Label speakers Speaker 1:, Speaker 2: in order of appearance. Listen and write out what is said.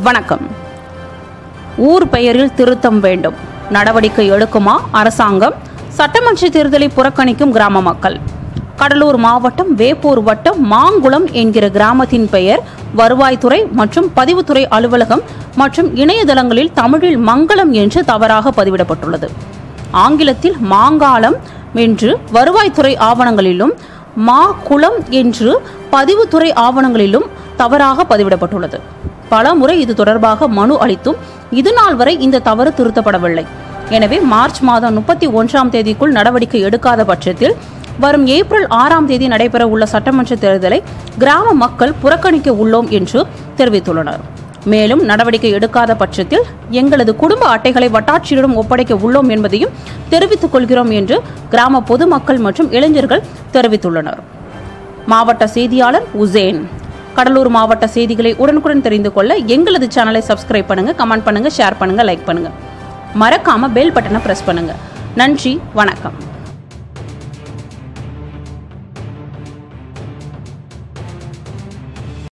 Speaker 1: வணக்கம் ஊர் பெயரில் திருத்தம் வேண்டும் நடவடிக்கை எடுக்குமா அரசாங்கம் சட்டமன்ற தேர்தலை புறக்கணிக்கும் கிராம மக்கள் கடலூர் மாவட்டம் வேப்பூர் வட்டம் மாங்குளம் என்கிற கிராமத்தின் பெயர் வருவாய்த்துறை மற்றும் பதிவுத்துறை அலுவலகம் மற்றும் இணையதளங்களில் தமிழில் மங்களம் என்று தவறாக பதிவிடப்பட்டுள்ளது ஆங்கிலத்தில் மாங்காலம் என்று வருவாய்த்துறை ஆவணங்களிலும் மா குளம் என்று பதிவுத்துறை ஆவணங்களிலும் தவறாக பதிவிடப்பட்டுள்ளது பல முறை இது தொடர்பாக மனு அளித்தும் இது நாள் வரை இந்த தவறு திருத்தப்படவில்லை எனவே மார்ச் மாதம் முப்பத்தி ஒன்றாம் தேதிக்குள் நடவடிக்கை எடுக்காத பட்சத்தில் வரும் ஏப்ரல் ஆறாம் தேதி நடைபெற உள்ள சட்டமன்ற தேர்தலை கிராம மக்கள் புறக்கணிக்க உள்ளோம் என்று தெரிவித்துள்ளனர் மேலும் நடவடிக்கை எடுக்காத பட்சத்தில் எங்களது குடும்ப அட்டைகளை வட்டாட்சியரிடம் ஒப்படைக்க உள்ளோம் என்பதையும் தெரிவித்துக் கொள்கிறோம் என்று கிராம பொதுமக்கள் மற்றும் இளைஞர்கள் தெரிவித்துள்ளனர் மாவட்ட செய்தியாளர் உசேன் கடலூர் மாவட்ட செய்திகளை உடனுக்குடன் தெரிந்து கொள்ள எங்களது சேனலை சப்ஸ்கிரைப் பண்ணுங்க கமெண்ட் பண்ணுங்க ஷேர் பண்ணுங்க லைக் பண்ணுங்க மறக்காம பெல் பட்டனை பிரஸ் பண்ணுங்க நன்றி வணக்கம்